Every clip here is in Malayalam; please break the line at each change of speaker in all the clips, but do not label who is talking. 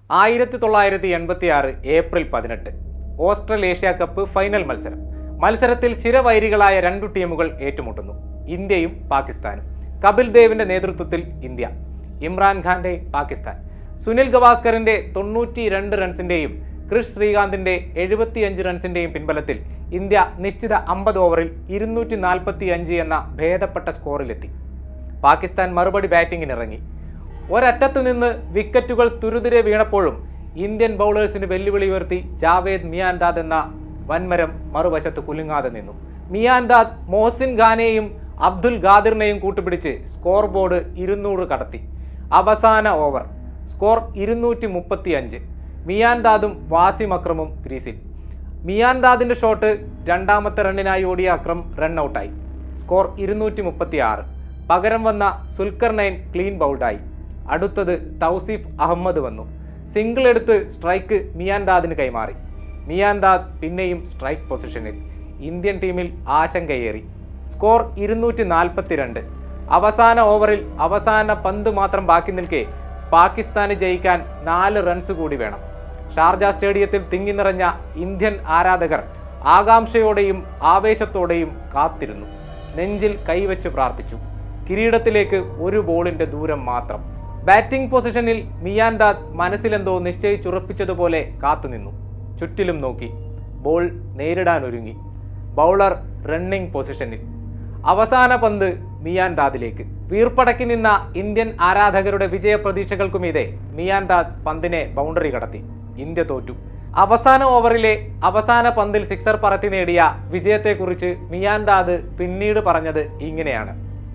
ആയിരത്തി തൊള്ളായിരത്തി എൺപത്തി ആറ് ഏപ്രിൽ പതിനെട്ട് ഓസ്ട്രേലേഷ്യ കപ്പ് ഫൈനൽ മത്സരം മത്സരത്തിൽ ചിരവൈരികളായ രണ്ടു ടീമുകൾ ഏറ്റുമുട്ടുന്നു ഇന്ത്യയും പാകിസ്ഥാനും കപിൽ ദേവിന്റെ നേതൃത്വത്തിൽ ഇന്ത്യ ഇമ്രാൻഖാന്റെ പാകിസ്ഥാൻ സുനിൽ ഗവാസ്കറിന്റെ തൊണ്ണൂറ്റി രണ്ട് റൺസിന്റെയും ക്രിഷ് ശ്രീകാന്തിന്റെ എഴുപത്തിയഞ്ച് റൺസിന്റെയും പിൻബലത്തിൽ ഇന്ത്യ നിശ്ചിത അമ്പത് ഓവറിൽ ഇരുന്നൂറ്റി നാൽപ്പത്തി അഞ്ച് എന്ന ഭേദപ്പെട്ട സ്കോറിലെത്തി പാകിസ്ഥാൻ മറുപടി ബാറ്റിംഗിനിറങ്ങി ഒരറ്റത്തു നിന്ന് വിക്കറ്റുകൾ തുരുതുരെ വീണപ്പോഴും ഇന്ത്യൻ ബൗളേഴ്സിന് വെല്ലുവിളി ഉയർത്തി ജാവേദ് മിയാൻദാദ് എന്ന വൻമരം മറുവശത്ത് കുലുങ്ങാതെ നിന്നു മിയാൻദാദ് മോഹസിൻ ഖാനെയും അബ്ദുൽ ഖാദിറിനെയും കൂട്ടുപിടിച്ച് സ്കോർ ബോർഡ് ഇരുന്നൂറ് കടത്തി അവസാന ഓവർ സ്കോർ ഇരുന്നൂറ്റി മുപ്പത്തി അഞ്ച് മിയാൻദാദും വാസിം അക്രമും ക്രീസിൽ മിയാൻദാദിന്റെ ഷോട്ട് രണ്ടാമത്തെ റണ്ണിനായി ഓടിയ അക്രം റൺ ഔട്ടായി സ്കോർ ഇരുന്നൂറ്റി മുപ്പത്തി ആറ് പകരം വന്ന സുൽക്കർ നൈൻ ക്ലീൻ ബൗൾഡായി അടുത്തത് തൗസീഫ് അഹമ്മദ് വന്നു സിംഗിൾ എടുത്ത് സ്ട്രൈക്ക് മിയാൻദാദിന് കൈമാറി മിയാൻദാദ് പിന്നെയും സ്ട്രൈക്ക് പൊസിഷനിൽ ഇന്ത്യൻ ടീമിൽ ആശങ്കയേറി സ്കോർ ഇരുന്നൂറ്റി നാൽപ്പത്തിരണ്ട് അവസാന ഓവറിൽ അവസാന പന്ത് മാത്രം ബാക്കി നിൽക്കെ പാകിസ്ഥാന് ജയിക്കാൻ നാല് റൺസ് കൂടി വേണം ഷാർജ സ്റ്റേഡിയത്തിൽ തിങ്ങി നിറഞ്ഞ ഇന്ത്യൻ ആരാധകർ ആകാംക്ഷയോടെയും ആവേശത്തോടെയും കാത്തിരുന്നു നെഞ്ചിൽ കൈവച്ച് പ്രാർത്ഥിച്ചു കിരീടത്തിലേക്ക് ഒരു ബോളിന്റെ ദൂരം മാത്രം ബാറ്റിംഗ് പൊസിഷനിൽ മിയാൻദാദ് മനസ്സിലെന്തോ നിശ്ചയിച്ചുറപ്പിച്ചതുപോലെ കാത്തുനിന്നു ചുറ്റിലും നോക്കി ബോൾ നേരിടാനൊരുങ്ങി ബൗളർ റണ്ണിംഗ് പൊസിഷനിൽ അവസാന പന്ത് മിയാൻദാദിലേക്ക് വീർപ്പടക്കി നിന്ന ഇന്ത്യൻ ആരാധകരുടെ വിജയപ്രതീക്ഷകൾക്കുമീതെ മിയാൻദാദ് പന്തിനെ ബൗണ്ടറി കടത്തി ഇന്ത്യ തോറ്റു അവസാന ഓവറിലെ അവസാന പന്തിൽ സിക്സർ പറത്തി നേടിയ വിജയത്തെക്കുറിച്ച് മിയാൻദാദ് പിന്നീട് പറഞ്ഞത് ഇങ്ങനെയാണ്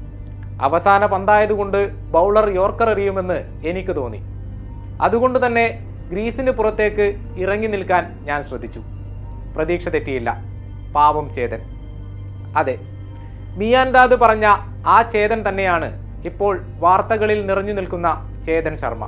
അവസാന പന്തായതുകൊണ്ട് ബൗളർ യോർക്കർ എറിയുമെന്ന് എനിക്ക് തോന്നി അതുകൊണ്ട് തന്നെ ഗ്രീസിന് പുറത്തേക്ക് ഇറങ്ങി നിൽക്കാൻ ഞാൻ ശ്രദ്ധിച്ചു പ്രതീക്ഷ തെറ്റിയില്ല പാവം ചേതൻ അതെ മിയാൻദാദ് പറഞ്ഞ ആ ചേതൻ തന്നെയാണ് ഇപ്പോൾ വാർത്തകളിൽ നിറഞ്ഞു നിൽക്കുന്ന ചേതൻ ശർമ്മ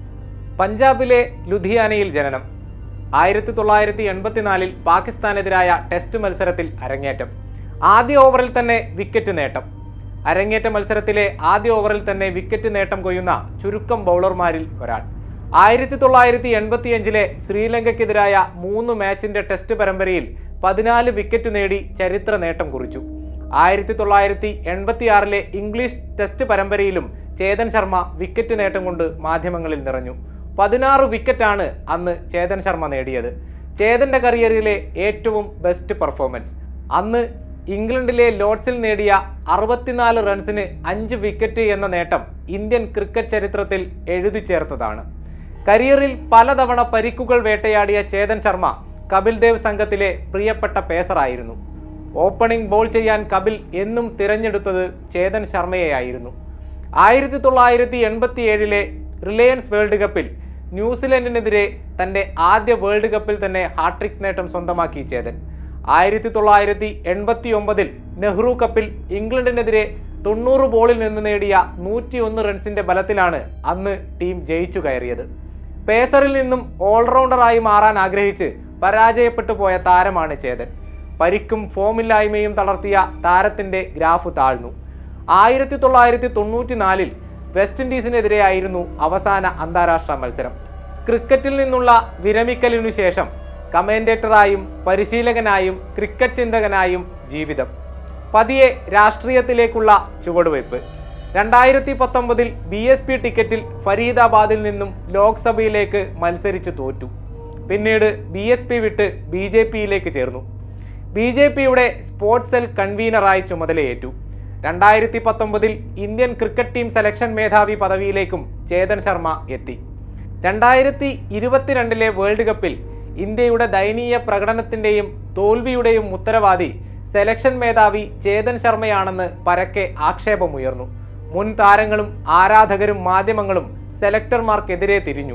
പഞ്ചാബിലെ ലുധിയാനയിൽ ജനനം ആയിരത്തി തൊള്ളായിരത്തി എൺപത്തിനാലിൽ പാകിസ്ഥാനെതിരായ ടെസ്റ്റ് മത്സരത്തിൽ അരങ്ങേറ്റം ആദ്യ ഓവറിൽ തന്നെ വിക്കറ്റ് നേട്ടം അരങ്ങേറ്റ മത്സരത്തിലെ ആദ്യ ഓവറിൽ തന്നെ വിക്കറ്റ് നേട്ടം കൊയ്യുന്ന ചുരുക്കം ബൗളർമാരിൽ ഒരാൾ ആയിരത്തി തൊള്ളായിരത്തി എൺപത്തിയഞ്ചിലെ ശ്രീലങ്കയ്ക്കെതിരായ മൂന്ന് മാച്ചിന്റെ ടെസ്റ്റ് പരമ്പരയിൽ പതിനാല് വിക്കറ്റ് നേടി ചരിത്ര നേട്ടം കുറിച്ചു ആയിരത്തി തൊള്ളായിരത്തി എൺപത്തിയാറിലെ ഇംഗ്ലീഷ് ടെസ്റ്റ് പരമ്പരയിലും ചേതൻ ശർമ്മ വിക്കറ്റ് നേട്ടം കൊണ്ട് മാധ്യമങ്ങളിൽ നിറഞ്ഞു പതിനാറ് വിക്കറ്റാണ് അന്ന് ചേതൻ ശർമ്മ നേടിയത് ചേതന്റെ കരിയറിലെ ഏറ്റവും ബെസ്റ്റ് പെർഫോമൻസ് അന്ന് ഇംഗ്ലണ്ടിലെ ലോർഡ്സിൽ നേടിയ അറുപത്തിനാല് റൺസിന് അഞ്ച് വിക്കറ്റ് എന്ന നേട്ടം ഇന്ത്യൻ ക്രിക്കറ്റ് ചരിത്രത്തിൽ എഴുതി ചേർത്തതാണ് കരിയറിൽ പലതവണ പരിക്കുകൾ വേട്ടയാടിയ ചേതൻ ശർമ്മ കപിൽ ദേവ് സംഘത്തിലെ പ്രിയപ്പെട്ട പേസറായിരുന്നു ഓപ്പണിംഗ് ബോൾ ചെയ്യാൻ കപിൽ എന്നും തിരഞ്ഞെടുത്തത് ചേതൻ ശർമ്മയെയായിരുന്നു ആയിരത്തി തൊള്ളായിരത്തി എൺപത്തി ഏഴിലെ റിലയൻസ് വേൾഡ് കപ്പിൽ ന്യൂസിലൻഡിനെതിരെ തൻ്റെ ആദ്യ വേൾഡ് കപ്പിൽ തന്നെ ഹാട്രിക് നേട്ടം സ്വന്തമാക്കി ചേതൻ ആയിരത്തി തൊള്ളായിരത്തി എൺപത്തി ഒമ്പതിൽ നെഹ്റു കപ്പിൽ ഇംഗ്ലണ്ടിനെതിരെ തൊണ്ണൂറ് ബോളിൽ നിന്ന് നേടിയ നൂറ്റിയൊന്ന് റൺസിന്റെ ബലത്തിലാണ് അന്ന് ടീം ജയിച്ചു കയറിയത് പേസറിൽ നിന്നും ഓൾറൗണ്ടറായി മാറാൻ ആഗ്രഹിച്ച് പരാജയപ്പെട്ടു പോയ താരമാണ് ചേതൻ പരിക്കും ഫോമില്ലായ്മയും തളർത്തിയ താരത്തിന്റെ ഗ്രാഫ് താഴ്ന്നു ആയിരത്തി തൊള്ളായിരത്തി തൊണ്ണൂറ്റി നാലിൽ വെസ്റ്റ് ഇൻഡീസിനെതിരെയായിരുന്നു അവസാന അന്താരാഷ്ട്ര മത്സരം ക്രിക്കറ്റിൽ നിന്നുള്ള വിരമിക്കലിനു ശേഷം കമന്റേറ്ററായും പരിശീലകനായും ക്രിക്കറ്റ് ചിന്തകനായും ജീവിതം പതിയെ രാഷ്ട്രീയത്തിലേക്കുള്ള ചുവടുവയ്പ് രണ്ടായിരത്തി പത്തൊമ്പതിൽ ബി എസ് പി ടിക്കറ്റിൽ ഫരീദാബാദിൽ നിന്നും ലോക്സഭയിലേക്ക് മത്സരിച്ച് തോറ്റു പിന്നീട് ബി എസ് പി വിട്ട് ബി ജെ പിയിലേക്ക് ചേർന്നു ബി ജെ പിയുടെ സ്പോർട്സ് സെൽ കൺവീനറായി ചുമതലയേറ്റു രണ്ടായിരത്തി പത്തൊമ്പതിൽ ഇന്ത്യൻ ക്രിക്കറ്റ് ടീം സെലക്ഷൻ മേധാവി പദവിയിലേക്കും ചേതൻ ശർമ്മ എത്തി രണ്ടായിരത്തി ഇരുപത്തിരണ്ടിലെ വേൾഡ് കപ്പിൽ ഇന്ത്യയുടെ ദയനീയ പ്രകടനത്തിൻ്റെയും തോൽവിയുടെയും ഉത്തരവാദി സെലക്ഷൻ മേധാവി ചേതൻ ശർമ്മയാണെന്ന് പരക്കെ ആക്ഷേപമുയർന്നു മുൻ താരങ്ങളും ആരാധകരും മാധ്യമങ്ങളും സെലക്ടർമാർക്കെതിരെ തിരിഞ്ഞു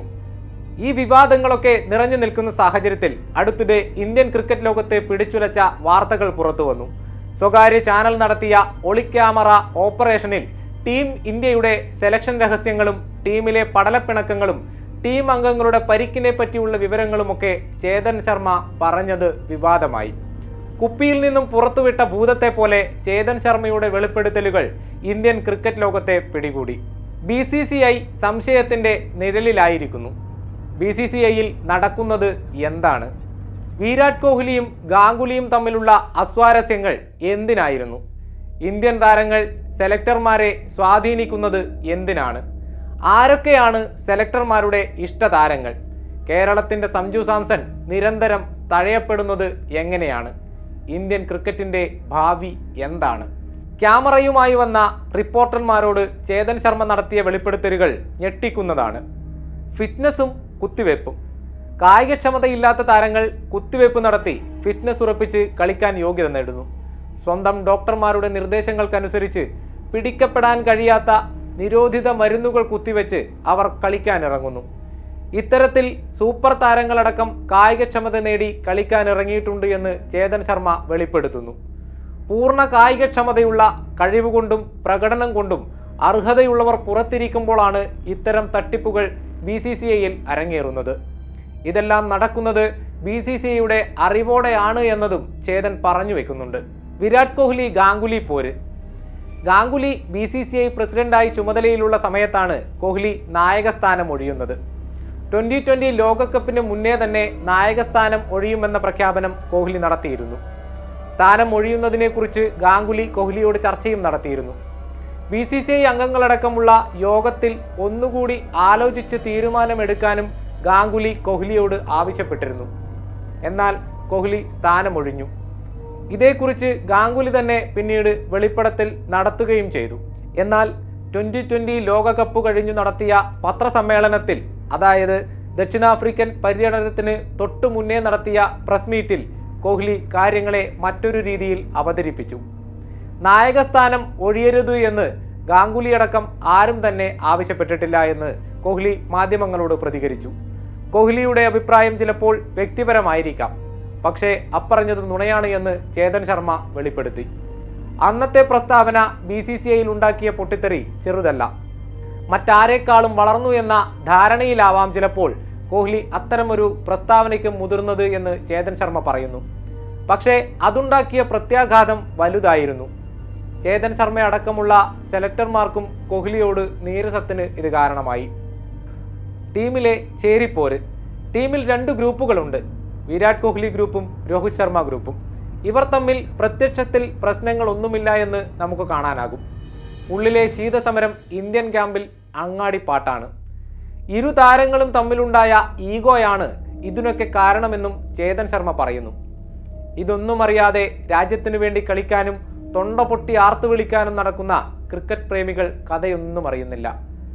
ഈ വിവാദങ്ങളൊക്കെ നിറഞ്ഞു നിൽക്കുന്ന സാഹചര്യത്തിൽ അടുത്തിടെ ഇന്ത്യൻ ക്രിക്കറ്റ് ലോകത്തെ പിടിച്ചുലച്ച വാർത്തകൾ പുറത്തു വന്നു സ്വകാര്യ ചാനൽ നടത്തിയ ഒളിക്യാമറ ഓപ്പറേഷനിൽ ടീം ഇന്ത്യയുടെ സെലക്ഷൻ രഹസ്യങ്ങളും ടീമിലെ പടലപ്പിണക്കങ്ങളും ടീം അംഗങ്ങളുടെ പരിക്കിനെ പറ്റിയുള്ള വിവരങ്ങളുമൊക്കെ ചേതൻ ശർമ്മ പറഞ്ഞത് വിവാദമായി കുപ്പിയിൽ നിന്നും പുറത്തുവിട്ട ഭൂതത്തെ പോലെ ചേതൻ ശർമ്മയുടെ വെളിപ്പെടുത്തലുകൾ ഇന്ത്യൻ ക്രിക്കറ്റ് ലോകത്തെ പിടികൂടി ബി സി സി ഐ സംശയത്തിന്റെ നിഴലിലായിരിക്കുന്നു ബി സി സി ഐയിൽ നടക്കുന്നത് എന്താണ് വിരാട് കോഹ്ലിയും ഗാംഗുലിയും തമ്മിലുള്ള അസ്വാരസ്യങ്ങൾ എന്തിനായിരുന്നു ഇന്ത്യൻ താരങ്ങൾ സെലക്ടർമാരെ സ്വാധീനിക്കുന്നത് എന്തിനാണ് ആരൊക്കെയാണ് സെലക്ടർമാരുടെ ഇഷ്ടതാരങ്ങൾ കേരളത്തിൻ്റെ സഞ്ജു സാംസൺ നിരന്തരം തഴയപ്പെടുന്നത് എങ്ങനെയാണ് ഇന്ത്യൻ ക്രിക്കറ്റിൻ്റെ ഭാവി എന്താണ് ക്യാമറയുമായി വന്ന റിപ്പോർട്ടർമാരോട് ചേതൻ ശർമ്മ നടത്തിയ വെളിപ്പെടുത്തലുകൾ ഞെട്ടിക്കുന്നതാണ് ഫിറ്റ്നസും കുത്തിവയ്പ്പും കായികക്ഷമതയില്ലാത്ത താരങ്ങൾ കുത്തിവയ്പ് നടത്തി ഫിറ്റ്നസ് ഉറപ്പിച്ച് കളിക്കാൻ യോഗ്യത നേടുന്നു സ്വന്തം ഡോക്ടർമാരുടെ നിർദ്ദേശങ്ങൾക്കനുസരിച്ച് പിടിക്കപ്പെടാൻ കഴിയാത്ത നിരോധിത മരുന്നുകൾ കുത്തിവെച്ച് അവർ കളിക്കാനിറങ്ങുന്നു ഇത്തരത്തിൽ സൂപ്പർ താരങ്ങളടക്കം കായികക്ഷമത നേടി കളിക്കാനിറങ്ങിയിട്ടുണ്ട് എന്ന് ചേതൻ ശർമ്മ വെളിപ്പെടുത്തുന്നു പൂർണ്ണ കായികക്ഷമതയുള്ള കഴിവുകൊണ്ടും പ്രകടനം കൊണ്ടും അർഹതയുള്ളവർ പുറത്തിരിക്കുമ്പോഴാണ് ഇത്തരം തട്ടിപ്പുകൾ ബി സി സി ഐയിൽ അരങ്ങേറുന്നത് ഇതെല്ലാം നടക്കുന്നത് ബി സി സി ഐയുടെ അറിവോടെയാണ് എന്നതും ചേതൻ പറഞ്ഞു വെക്കുന്നുണ്ട് വിരാട് കോഹ്ലി ഗാംഗുലി പോര് Ganguly B C C I പ്രസിഡന്റായി ചുമതലയിലുള്ള സമയത്താണ് കോഹ്ലി നായകസ്ഥാനം ഒഴിയുന്നത് ട്വന്റി ട്വന്റി ലോകകപ്പിന് മുന്നേ തന്നെ നായകസ്ഥാനം ഒഴിയുമെന്ന പ്രഖ്യാപനം കോഹ്ലി നടത്തിയിരുന്നു സ്ഥാനം ഒഴിയുന്നതിനെക്കുറിച്ച് ഗാംഗുലി കോഹ്ലിയോട് ചർച്ചയും നടത്തിയിരുന്നു ബി സി സി ഐ അംഗങ്ങളടക്കമുള്ള യോഗത്തിൽ ഒന്നുകൂടി ആലോചിച്ച് തീരുമാനമെടുക്കാനും ഗാംഗുലി കോഹ്ലിയോട് ആവശ്യപ്പെട്ടിരുന്നു എന്നാൽ കോഹ്ലി സ്ഥാനമൊഴിഞ്ഞു ഇതേക്കുറിച്ച് ഗാംഗുലി തന്നെ പിന്നീട് വെളിപ്പെടുത്തൽ നടത്തുകയും ചെയ്തു എന്നാൽ ട്വൻ്റി ട്വൻ്റി ലോകകപ്പ് കഴിഞ്ഞു നടത്തിയ പത്രസമ്മേളനത്തിൽ അതായത് ദക്ഷിണാഫ്രിക്കൻ പര്യടനത്തിന് തൊട്ടു മുന്നേ നടത്തിയ പ്രസ് മീറ്റിൽ കോഹ്ലി കാര്യങ്ങളെ മറ്റൊരു രീതിയിൽ അവതരിപ്പിച്ചു നായകസ്ഥാനം ഒഴിയരുത് എന്ന് ഗാംഗുലി അടക്കം ആരും തന്നെ ആവശ്യപ്പെട്ടിട്ടില്ല എന്ന് കോഹ്ലി മാധ്യമങ്ങളോട് പ്രതികരിച്ചു കോഹ്ലിയുടെ അഭിപ്രായം ചിലപ്പോൾ വ്യക്തിപരമായിരിക്കാം പക്ഷേ അപ്പറഞ്ഞത് നുണയാണ് എന്ന് ചേതൻ ശർമ്മ വെളിപ്പെടുത്തി അന്നത്തെ പ്രസ്താവന ബി സി സി ഐയിൽ ഉണ്ടാക്കിയ പൊട്ടിത്തെറി ചെറുതല്ല മറ്റാരേക്കാളും വളർന്നു എന്ന ധാരണയിലാവാം ചിലപ്പോൾ കോഹ്ലി അത്തരമൊരു പ്രസ്താവനയ്ക്ക് മുതിർന്നത് എന്ന് ചേതൻ ശർമ്മ പറയുന്നു പക്ഷേ അതുണ്ടാക്കിയ പ്രത്യാഘാതം വലുതായിരുന്നു ചേതൻ ശർമ്മ അടക്കമുള്ള സെലക്ടർമാർക്കും കോഹ്ലിയോട് നീരസത്തിന് ഇത് കാരണമായി ടീമിലെ ചേരിപ്പോര് ടീമിൽ രണ്ട് ഗ്രൂപ്പുകളുണ്ട് വിരാട് കോഹ്ലി ഗ്രൂപ്പും രോഹിത് ശർമ്മ ഗ്രൂപ്പും ഇവർ തമ്മിൽ പ്രത്യക്ഷത്തിൽ പ്രശ്നങ്ങളൊന്നുമില്ല എന്ന് നമുക്ക് കാണാനാകും ഉള്ളിലെ ശീതസമരം ഇന്ത്യൻ ക്യാമ്പിൽ അങ്ങാടിപ്പാട്ടാണ് ഇരു താരങ്ങളും തമ്മിലുണ്ടായ ഈഗോയാണ് ഇതിനൊക്കെ കാരണമെന്നും ചേതൻ ശർമ്മ പറയുന്നു ഇതൊന്നും അറിയാതെ രാജ്യത്തിനു വേണ്ടി കളിക്കാനും തൊണ്ട പൊട്ടി ആർത്തു വിളിക്കാനും നടക്കുന്ന ക്രിക്കറ്റ് പ്രേമികൾ കഥയൊന്നും അറിയുന്നില്ല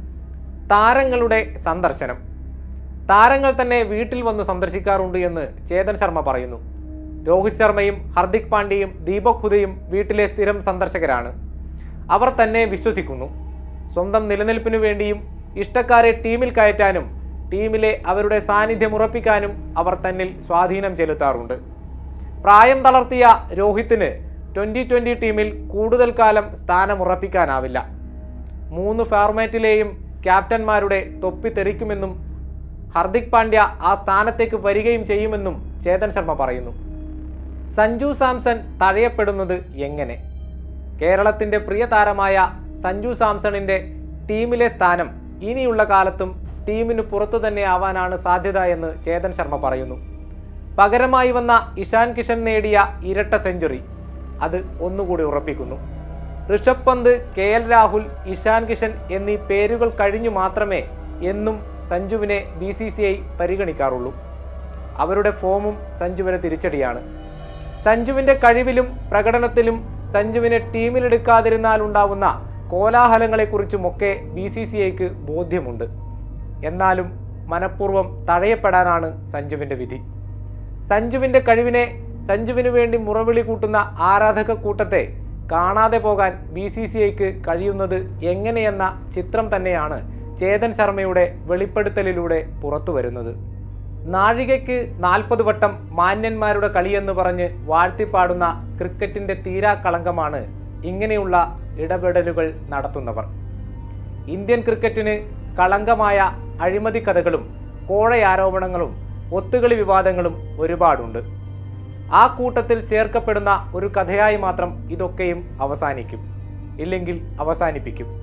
താരങ്ങളുടെ സന്ദർശനം താരങ്ങൾ തന്നെ വീട്ടിൽ വന്ന് സന്ദർശിക്കാറുണ്ട് എന്ന് ചേതൻ ശർമ്മ പറയുന്നു രോഹിത് ശർമ്മയും ഹർദിക് പാണ്ഡ്യയും ദീപക് ഹുദയും വീട്ടിലെ സ്ഥിരം സന്ദർശകരാണ് അവർ തന്നെ വിശ്വസിക്കുന്നു സ്വന്തം നിലനിൽപ്പിനു വേണ്ടിയും ഇഷ്ടക്കാരെ ടീമിൽ കയറ്റാനും ടീമിലെ അവരുടെ സാന്നിധ്യം ഉറപ്പിക്കാനും അവർ തന്നിൽ സ്വാധീനം ചെലുത്താറുണ്ട് പ്രായം തളർത്തിയ രോഹിത്തിന് ട്വൻ്റി ട്വൻ്റി ടീമിൽ കൂടുതൽ കാലം സ്ഥാനമുറപ്പിക്കാനാവില്ല മൂന്ന് ഫോർമാറ്റിലെയും ക്യാപ്റ്റന്മാരുടെ തൊപ്പി തെറിക്കുമെന്നും ഹർദിക് പാണ്ഡ്യ ആ സ്ഥാനത്തേക്ക് വരികയും ചെയ്യുമെന്നും ചേതൻ ശർമ്മ പറയുന്നു സഞ്ജു സാംസൺ തഴയപ്പെടുന്നത് എങ്ങനെ കേരളത്തിൻ്റെ പ്രിയ താരമായ സഞ്ജു സാംസണിൻ്റെ ടീമിലെ സ്ഥാനം ഇനിയുള്ള കാലത്തും ടീമിന് പുറത്തു തന്നെ ആവാനാണ് സാധ്യത എന്ന് ചേതൻ ശർമ്മ പറയുന്നു പകരമായി വന്ന ഇഷാൻ കിഷൻ നേടിയ ഇരട്ട സെഞ്ചുറി അത് ഒന്നുകൂടി ഉറപ്പിക്കുന്നു ഋഷഭ് പന്ത് കെ എൽ രാഹുൽ ഇഷാൻ കിഷൻ എന്നീ പേരുകൾ കഴിഞ്ഞു മാത്രമേ എന്നും സഞ്ജുവിനെ ബി സി സി ഐ പരിഗണിക്കാറുള്ളൂ അവരുടെ ഫോമും സഞ്ജുവിന് തിരിച്ചടിയാണ് സഞ്ജുവിൻ്റെ കഴിവിലും പ്രകടനത്തിലും സഞ്ജുവിനെ ടീമിലെടുക്കാതിരുന്നാലുണ്ടാവുന്ന കോലാഹലങ്ങളെക്കുറിച്ചുമൊക്കെ ബി സി സി ഐക്ക് ബോധ്യമുണ്ട് എന്നാലും മനഃപൂർവ്വം തഴയപ്പെടാനാണ് സഞ്ജുവിൻ്റെ വിധി സഞ്ജുവിൻ്റെ കഴിവിനെ സഞ്ജുവിന് വേണ്ടി മുറവിളി കൂട്ടുന്ന ആരാധക കൂട്ടത്തെ കാണാതെ പോകാൻ ബി സി സി ഐക്ക് കഴിയുന്നത് എങ്ങനെയെന്ന ചിത്രം തന്നെയാണ് ചേതൻ ശർമ്മയുടെ വെളിപ്പെടുത്തലിലൂടെ പുറത്തു വരുന്നത് നാഴികയ്ക്ക് നാൽപ്പത് വട്ടം മാന്യന്മാരുടെ കളിയെന്ന് പറഞ്ഞ് വാഴ്ത്തിപ്പാടുന്ന ക്രിക്കറ്റിൻ്റെ തീരാക്കളങ്കമാണ് ഇങ്ങനെയുള്ള ഇടപെടലുകൾ നടത്തുന്നവർ ഇന്ത്യൻ ക്രിക്കറ്റിന് കളങ്കമായ അഴിമതി കഥകളും കോഴയാരോപണങ്ങളും ഒത്തുകളി വിവാദങ്ങളും ഒരുപാടുണ്ട് ആ കൂട്ടത്തിൽ ചേർക്കപ്പെടുന്ന ഒരു കഥയായി മാത്രം ഇതൊക്കെയും അവസാനിക്കും ഇല്ലെങ്കിൽ അവസാനിപ്പിക്കും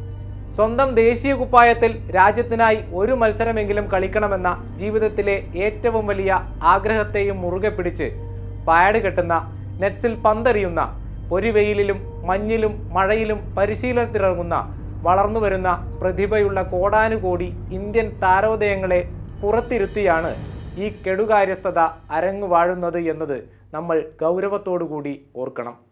സ്വന്തം ദേശീയ കുപ്പായത്തിൽ രാജ്യത്തിനായി ഒരു മത്സരമെങ്കിലും കളിക്കണമെന്ന ജീവിതത്തിലെ ഏറ്റവും വലിയ ആഗ്രഹത്തെയും മുറുകെ പിടിച്ച് പാഡ് കെട്ടുന്ന നെറ്റ്സിൽ പന്തെറിയുന്ന പൊരിവെയിലിലും മഞ്ഞിലും മഴയിലും പരിശീലനത്തിനിറങ്ങുന്ന വളർന്നു വരുന്ന പ്രതിഭയുള്ള കോടാനുകോടി ഇന്ത്യൻ താരോദയങ്ങളെ പുറത്തിരുത്തിയാണ് ഈ കെടുകാര്യസ്ഥത അരങ്ങു വാഴുന്നത് എന്നത് നമ്മൾ ഗൗരവത്തോടു കൂടി ഓർക്കണം